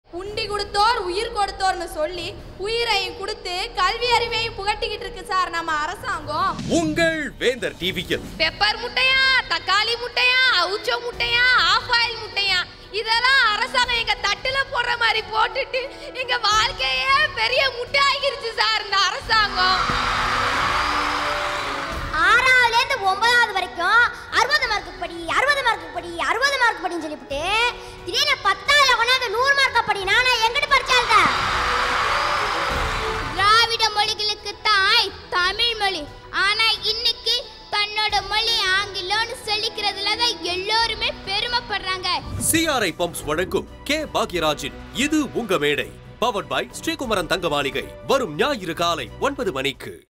உண்டி கொடுத்தோர் உயிர் கொடுத்தோர்னு சொல்லி உயிரையும் கொடுத்து கல்வி அறிவையும் புகட்டிக்கிட்டு இருக்கு சார் நம்ம அரசாங்கம் உங்கள் வேந்தர் டிவியில் பெப்பர் முட்டையா தக்காளி முட்டையா அவுச்ச முட்டையா ஆஃப் ஆயில் முட்டையா இதெல்லாம் அரசாங்கம் எங்க தட்டுல போடுற மாதிரி போட்டுட்டு எங்க வாழ்க்கையே பெரிய முட்டை ஆகிருச்சு சார் இந்த அரசாங்கம் ஆறாவதுல இருந்து ஒன்பதாவது வரைக்கும் அறுபது மார்க் படி அறுபது மார்க் படி அறுபது மார்க் படின்னு சொல்லிவிட்டு திடீர்னு பத்தாவதுல கொண்டாந்து நூறு மார்க் படி நானா எங்கிட்டு படிச்சாங்க திராவிட மொழிகளுக்கு தாய் தமிழ் மொழி ஆனா இன்னைக்கு தன்னோட மொழி ஆங்கிலம்னு சொல்லிக்கிறதுல தான் எல்லோருமே பெருமைப்படுறாங்க சிஆர்ஐ பம்ப்ஸ் வழங்கும் கே பாக்யராஜின் இது உங்க மேடை பவர்ட் பை ஸ்ரீகுமரன் தங்க மாளிகை வரும் ஞாயிறு காலை ஒன்பது மணிக்கு